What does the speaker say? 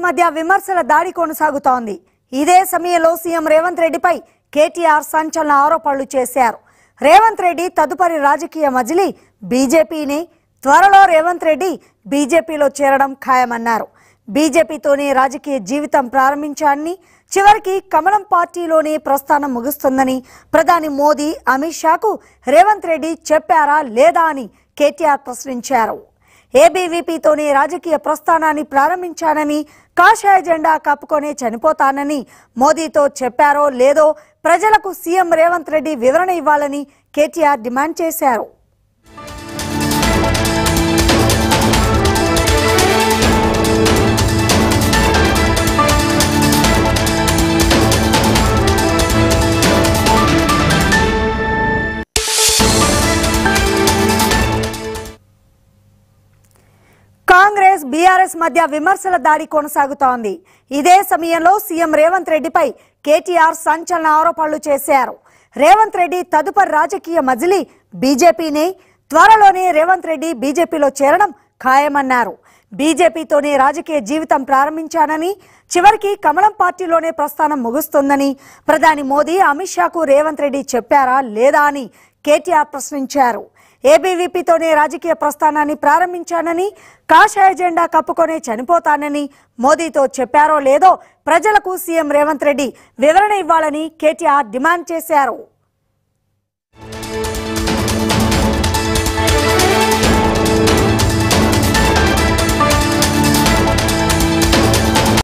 మధ్య విమర్శల దాడి కొనసాగుతోంది ఇదే సమయంలో సీఎం రేవంత్ రెడ్డిపై కేటీఆర్ సంచలన ఆరోపణలు చేశారు రేవంత్ రెడ్డి తదుపరి రాజకీయ మజిలీ బీజేపీని త్వరలో రేవంత్ రెడ్డి బీజేపీలో చేరడం ఖాయమన్నారు బీజేపీతోనే రాజకీయ జీవితం ప్రారంభించాలని చివరికి కమలం పార్టీలోనే ప్రస్థానం ముగుస్తుందని ప్రధాని మోదీ అమిత్ షాకు రేవంత్ రెడ్డి చెప్పారా లేదా అని కేటీఆర్ ప్రశ్నించారు ఏబీవీపీతోనే రాజకీయ ప్రస్థానాన్ని ప్రారంభించానని కాషాయ జెండా కప్పుకొనే చనిపోతానని మోదీతో చెప్పారో లేదో ప్రజలకు సీఎం రేవంత్ రెడ్డి వివరణ ఇవ్వాలని కేటీఆర్ డిమాండ్ చేశారు కాంగ్రెస్ బీఆర్ఎస్ మధ్య విమర్శల దాడి కొనసాగుతోంది ఇదే సమయంలో సీఎం రేవంత్ రెడ్డిపై కేటీఆర్ సంచలన ఆరోపణలు చేశారు రేవంత్ రెడ్డి తదుపరి రాజకీయ మజిలీ బీజేపీని త్వరలోనే రేవంత్ రెడ్డి బీజేపీలో చేరడం ఖాయమన్నారు బీజేపీతోనే రాజకీయ జీవితం ప్రారంభించానని చివరికి కమలం పార్టీలోనే ప్రస్థానం ముగుస్తుందని ప్రధాని మోదీ అమిత్ షాకు రేవంత్ రెడ్డి చెప్పారా లేదా అని కేటీఆర్ ప్రశ్నించారు ఏబీవీపీతోనే రాజకీయ ప్రస్థానాన్ని ప్రారంభించానని కాషాయ జెండా కప్పుకొనే చనిపోతానని మోదీతో చెప్పారో లేదో ప్రజలకు సీఎం రేవంత్ రెడ్డి వివరణ ఇవ్వాలని కేటీఆర్ డిమాండ్ చేశారు